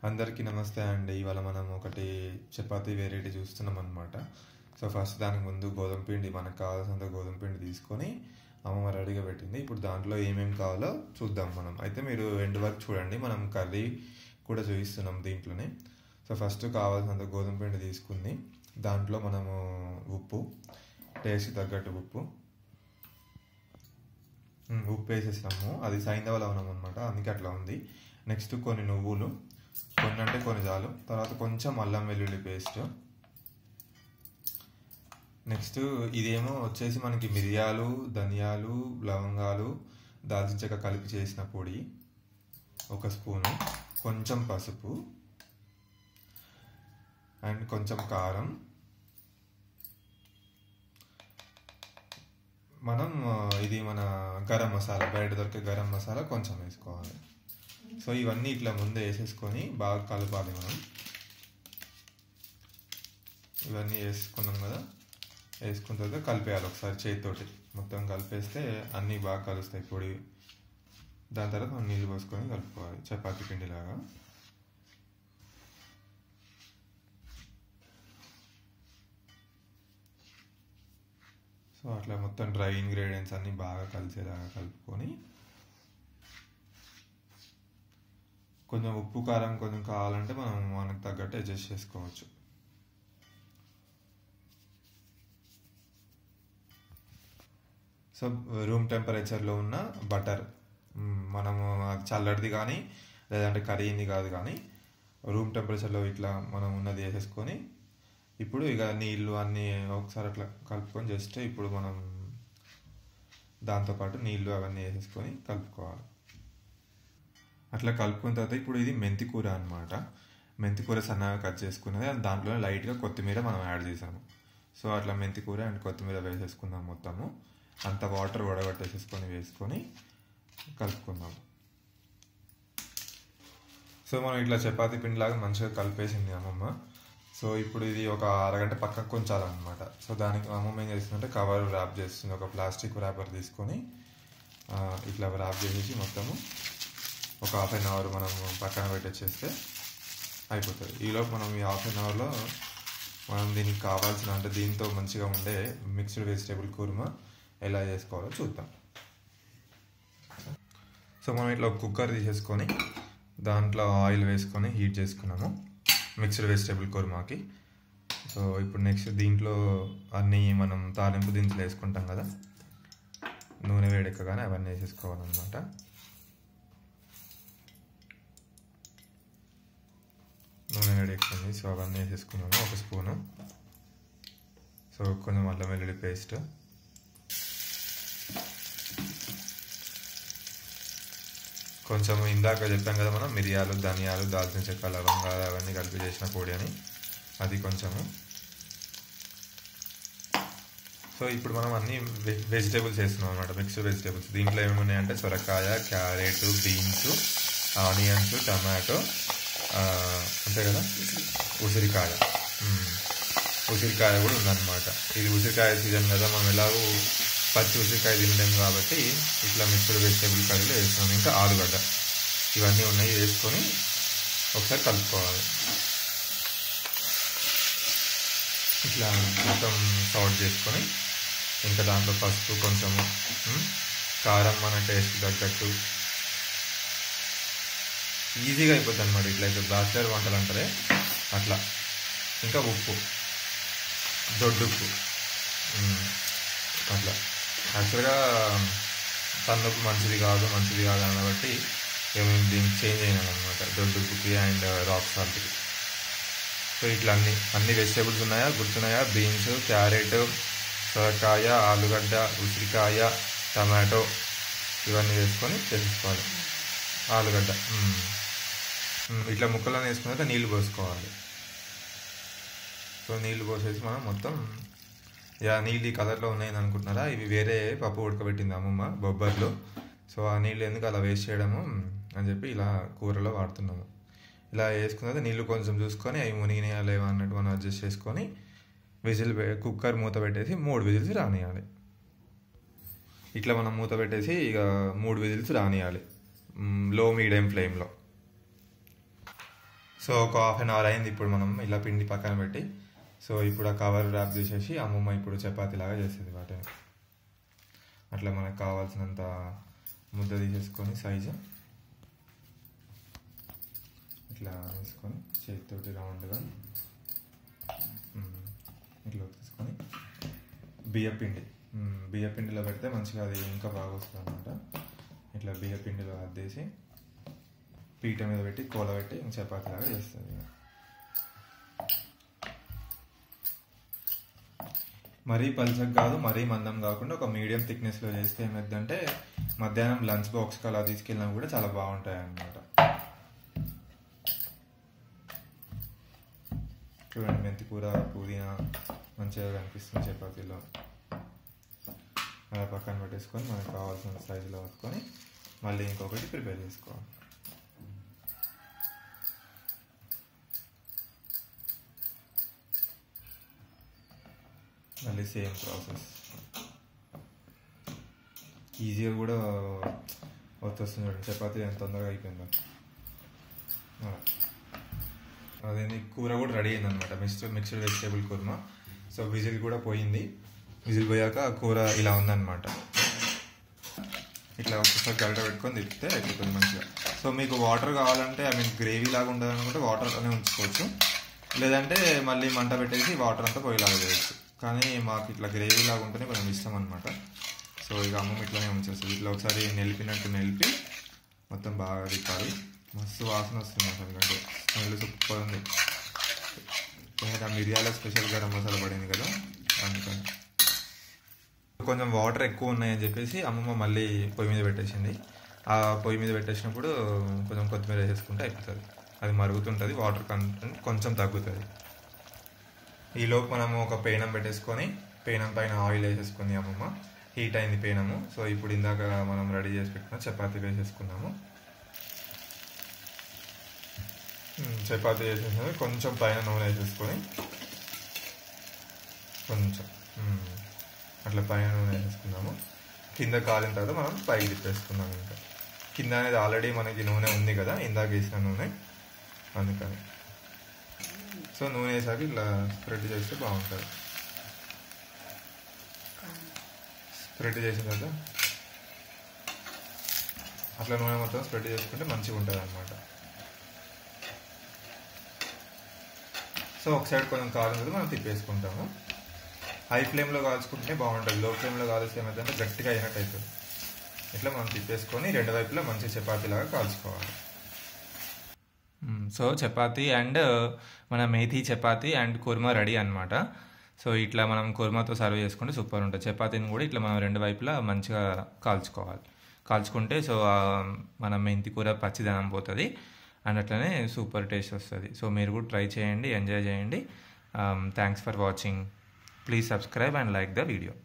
అందరికీ నమస్తే అండి ఇవాళ మనం ఒకటి చపాతీ వెరైటీ చూస్తున్నాం అనమాట సో ఫస్ట్ దానికి ముందు గోధుమ పిండి మనకు కావాల్సినంత గోధుమ పిండి తీసుకొని అమ్మమ్మ రెడీగా పెట్టింది ఇప్పుడు దాంట్లో ఏమేమి కావాలో చూద్దాం మనం అయితే మీరు ఎండ్ వరకు చూడండి మనం కర్రీ కూడా చూపిస్తున్నాం దీంట్లోనే సో ఫస్ట్ కావాల్సినంత గోధుమ పిండి తీసుకుంది దాంట్లో మనము ఉప్పు టేస్ట్ తగ్గట్టు ఉప్పు ఉమ్, ఉప్పు వేసేసాము అది సైంధవ లవణం అనమాట అందుకే అట్లా ఉంది నెక్స్ట్ కొన్ని నువ్వులు కొన్ని అంటే కొన్ని చాలు తర్వాత కొంచెం అల్లం వెల్లుల్లి పేస్ట్ నెక్స్ట్ ఇదేమో వచ్చేసి మనకి మిరియాలు ధనియాలు లవంగాలు దాల్చిన చెక్క కలిపి చేసిన పొడి ఒక స్పూను కొంచెం పసుపు అండ్ కొంచెం కారం మనం ఆ, ఇది మన గరం మసాలా బయట దొరికే గరం మసాలా కొంచెం వేసుకోవాలి సో ఇవన్నీ ఇట్లా ముందే వేసేసుకొని బాగా కలపాలి మనం ఇవన్నీ వేసుకున్నాం కదా వేసుకున్న తర్వాత కలిపేయాలి ఒకసారి చేతితోటి మొత్తం కలిపేస్తే అన్నీ బాగా కలుస్తాయి పొడి దాని తర్వాత మనం నీళ్ళు పోసుకొని కలుపుకోవాలి చపాతీ పిండిలాగా సో అట్లా మొత్తం డ్రై ఇంగ్రీడియంట్స్ అన్నీ బాగా కలిసేలాగా కలుపుకొని కొంచెం ఉప్పు కారం కొంచెం కావాలంటే మనం మనకు తగ్గట్టు అడ్జస్ట్ చేసుకోవచ్చు సో రూమ్ టెంపరేచర్లో ఉన్న బటర్ మనము అది చల్లటిది కానీ లేదంటే కరిగింది కాదు కానీ రూమ్ టెంపరేచర్లో ఇట్లా మనం ఉన్నది వేసేసుకొని ఇప్పుడు ఇక నీళ్ళు అన్నీ ఒకసారి అట్లా కలుపుకొని జస్ట్ ఇప్పుడు మనం దాంతోపాటు నీళ్ళు అవన్నీ వేసేసుకొని కలుపుకోవాలి అట్లా కలుపుకున్న తర్వాత ఇప్పుడు ఇది మెంతి కూర అనమాట మెంతి కూర సన్నగా కట్ చేసుకున్నది అండ్ దాంట్లో లైట్గా కొత్తిమీర మనం యాడ్ చేసాము సో అట్లా మెంతి కూర అండ్ కొత్తిమీర వేసేసుకుందాం మొత్తము అంత వాటర్ వడగట్టేసేసుకొని వేసుకొని కలుపుకుందాం సో మనం ఇట్లా చపాతీ పిండిలాగా మంచిగా కలిపేసింది అమ్మమ్మ సో ఇప్పుడు ఇది ఒక అరగంట పక్కకు కొంచాలన్నమాట సో దానికి అమ్మమ్మ ఏం చేస్తుందంటే కవర్ ర్యాప్ చేస్తుంది ఒక ప్లాస్టిక్ ర్యాపర్ తీసుకొని ఆ, ఇట్లా ర్యాప్ చేసేసి మొత్తము ఒక హాఫ్ అన్ అవర్ మనం పక్కన పెట్టేసేస్తే అయిపోతుంది ఈలోపు మనం ఈ హాఫ్ అన్ అవర్లో మనం దీనికి కావాల్సిన అంటే దీంతో మంచిగా ఉండే మిక్స్డ్ వెజిటేబుల్ కుర్మా ఎలా చేసుకోవాలో చూద్దాం సో మనం ఇట్లా ఒక కుక్కర్ తీసేసుకొని దాంట్లో ఆయిల్ వేసుకొని హీట్ చేసుకున్నాము మిక్స్డ్ వెజిటేబుల్ కుర్మాకి సో ఇప్పుడు నెక్స్ట్ దీంట్లో అన్నీ మనం తాలింపు దినుసులు వేసుకుంటాం కదా నూనె వేడెక్కగానే అవన్నీ వేసేసుకోవాలన్నమాట నూనె వేడెక్కింది సో అవన్నీ వేసేసుకున్నాము ఒక స్పూను సో కొంచెం అల్లం వెల్లుల్లి పేస్ట్ కొంచెం ఇందాక చెప్పాం కదా మనం మిరియాలు ధనియాలు దాల్చిన చెక్క లవంగాలు అవన్నీ కలిపి చేసిన పొడి అని అది కొంచెము సో ఇప్పుడు మనం అన్ని వెజిటేబుల్స్ వేస్తున్నాం అనమాట మిక్స్డ్ వెజిటేబుల్స్ దీంట్లో ఏమేమి ఉన్నాయంటే సొరకాయ క్యారెట్ బీన్స్ ఆనియన్స్ టమాటో ఆ, అంతే కదా ఉసిరికాయ మ్మ్. ఉసిరికాయ కూడా ఉందన్నమాట ఇది ఉసిరికాయ సీజన్ కదా మనం ఎలాగో పచ్చి ఉసిరికాయ తినలేం కాబట్టి ఇట్లా మిక్స్డ్ వెజిటేబుల్ కర్రీలో వేస్తున్నాం ఇంకా ఆలుగడ్డ ఇవన్నీ ఉన్నాయి వేసుకొని ఒకసారి కలుపుకోవాలి ఇట్లా మొత్తం సాల్ట్ చేసుకొని ఇంకా దాంట్లో పసుపు కొంచెము మ్మ్, కారం మన టేస్ట్ తగ్గట్టు ఈజీగా అయిపోద్ది అనమాట ఇట్లయితే బ్యాచిలర్ వంటలు అంటారే అట్లా ఇంకా ఉప్పు దొడ్డుప్పు మ్మ్. అట్లా యాక్చువల్గా సన్నుప్పు మంచిది కాదు మంచిది కాదు అని బట్టి ఏమి దీనికి చేంజ్ అయినాను అనమాట దొడ్డుప్పుకి అండ్ రాక్ సాల్ట్కి సో ఇట్లా అన్ని అన్ని వెజిటేబుల్స్ ఉన్నాయా గుర్తున్నాయా బీన్స్ క్యారెట్ సొరకాయ ఆలుగడ్డ ఉసిరికాయ టమాటో ఇవన్నీ వేసుకొని చేసేసుకోవాలి ఆలుగడ్డ మ్మ్. మ్మ్. ఇట్లా ముక్కలను వేసుకున్నాక నీళ్ళు పోసుకోవాలి సో నీళ్ళు పోసేసి మనం మొత్తం యా నీళ్ళు ఈ కలర్లో ఉన్నాయని అనుకుంటున్నారా ఇవి వేరే పప్పు ఉడకబెట్టింది అమ్మమ్మ బొబ్బర్లు సో ఆ నీళ్ళు ఎందుకు అలా వేస్ట్ చేయడము అని చెప్పి ఇలా కూరలో వాడుతున్నాము ఇలా వేసుకున్నది నీళ్ళు కొంచెం చూసుకొని అవి మునిగినాయా లేవా అన్నట్టు మనం అడ్జస్ట్ చేసుకొని విజిల్ పె- కుక్కర్ మూత పెట్టేసి మూడు విజిల్స్ రానియాలి ఇట్లా మనం మూత పెట్టేసి ఇక మూడు విజిల్స్ రానియాలి లో మీడియం ఫ్లేమ్లో సో ఒక హాఫ్ అన్ అవర్ అయింది ఇప్పుడు మనం ఇలా పిండి పక్కన పెట్టి సో ఇప్పుడు ఆ కవర్ ర్యాప్ చేసేసి అమ్మమ్మ ఇప్పుడు చపాతీ లాగా చేస్తుంది వాటిని అట్లా మనకు కావాల్సినంత ముద్ద తీసేసుకొని సైజు ఇట్లా వేసుకొని చేతితోటి రౌండ్గా ఇట్లా తీసుకొని బియ్య పిండి బియ్య పిండిలో పెడితే మంచిగా అది ఇంకా బాగా వస్తుంది అనమాట ఇట్లా బియ్య పిండిలో అద్దేసి పీట మీద పెట్టి కూల పెట్టి చపాతీ లాగా చేస్తుంది మరీ పలుచగా కాదు మరీ మందం కాకుండా ఒక మీడియం థిక్నెస్లో చేస్తే ఏమైందంటే మధ్యాహ్నం లంచ్ బాక్స్కి అలా తీసుకెళ్ళినా కూడా చాలా బాగుంటాయి అన్నమాట చూడండి మెంతి కూర పుదీనా మంచిగా కనిపిస్తుంది చపాతీలో అలా పక్కన పెట్టేసుకొని మనకు కావాల్సిన సైజులో పట్టుకొని మళ్ళీ ఇంకొకటి ప్రిపేర్ చేసుకోవాలి మళ్ళీ సేమ్ ప్రాసెస్ ఈజీగా కూడా వచ్చేస్తుంది చూడండి చపాతీ ఎంత తొందరగా అయిపోయిందో అదేంటి కూర కూడా రెడీ అయింది అనమాట mixed mixed vegetable kurma so whistle కూడా పోయింది విజిల్ పోయాక కూర ఇలా ఉందన్నమాట ఇట్లా ఒక్కసారి గరిట పెట్టుకొని తిప్పితే అయిపోతుంది మంచిగా సో మీకు వాటర్ కావాలంటే ఐ మీన్ గ్రేవీ లాగా ఉండదు అనుకుంటే వాటర్లోనే ఉంచుకోవచ్చు లేదంటే మళ్ళీ మంట పెట్టేసి వాటర్ అంతా పోయేలాగా చేయొచ్చు కానీ మాకు ఇట్లా గ్రేవీ లాగా ఉంటేనే కొంచెం ఇష్టం అనమాట సో ఇక అమ్మమ్మ ఇట్లానే ఉంచేస్తుంది ఇట్లా ఒకసారి నిలిపినట్టు నిలిపి మొత్తం బాగా తిప్పాలి మస్తు వాసన వస్తుంది అసలు కంటే స్మెల్ సూపర్ ఉంది ఇంకా మిరియాల స్పెషల్ గరం మసాలా పడింది కదా అందుకని కొంచెం వాటర్ ఎక్కువ ఉన్నాయని చెప్పేసి అమ్మమ్మ మళ్ళీ పొయ్యి మీద పెట్టేసింది ఆ పొయ్యి మీద పెట్టేసినప్పుడు కొంచెం కొత్తిమీర వేసేసుకుంటే అయిపోతుంది అది మరుగుతుంటుంది వాటర్ కంటెంట్ కొంచెం తగ్గుతుంది ఈలోపు మనము ఒక పేనం పెట్టేసుకొని పేనం పైన ఆయిల్ వేసేసుకుంది అమ్మమ్మ హీట్ అయింది పేనము సో ఇప్పుడు ఇందాక మనం రెడీ చేసి పెట్టుకున్న చపాతీ వేసేసుకున్నాము చపాతీ వేసేసుకొని కొంచెం పైన నూనె వేసేసుకొని కొంచెం అట్లా పైన నూనె వేసేసుకున్నాము కింద కాలిన తర్వాత మనం పైకి తిప్పేసుకున్నాం ఇంకా కింద అనేది ఆల్రెడీ మనకి నూనె ఉంది కదా ఇందాక వేసిన నూనె అందుకని సో నూనె వేసాక ఇట్లా స్ప్రెడ్ చేస్తే బాగుంటుంది స్ప్రెడ్ చేసిన తర్వాత అట్లా నూనె మొత్తం స్ప్రెడ్ చేసుకుంటే మంచిగా ఉంటుంది అనమాట సో ఒక సైడ్ కొంచెం కాలిన మనం తిప్పేసుకుంటాము హై ఫ్లేమ్లో కాల్చుకుంటే బాగుంటుంది లో ఫ్లేమ్లో కాల్స్తే ఏమైందంటే గట్టిగా అయినట్టు అవుతుంది ఇట్లా మనం తిప్పేసుకొని రెండు వైపులా మంచి చపాతీలాగా కాల్చుకోవాలి సో చపాతీ అండ్ మన మేథీ చపాతీ అండ్ కుర్మా రెడీ అనమాట సో ఇట్లా మనం కుర్మాతో సర్వ్ చేసుకుంటే సూపర్ ఉంటుంది చపాతీని కూడా ఇట్లా మనం రెండు వైపులా మంచిగా కాల్చుకోవాలి కాల్చుకుంటే సో మన మెంతి కూర పచ్చిదనం పోతుంది అండ్ అట్లనే సూపర్ టేస్ట్ వస్తుంది సో మీరు కూడా ట్రై చేయండి ఎంజాయ్ చేయండి thanks for watching please subscribe and like the video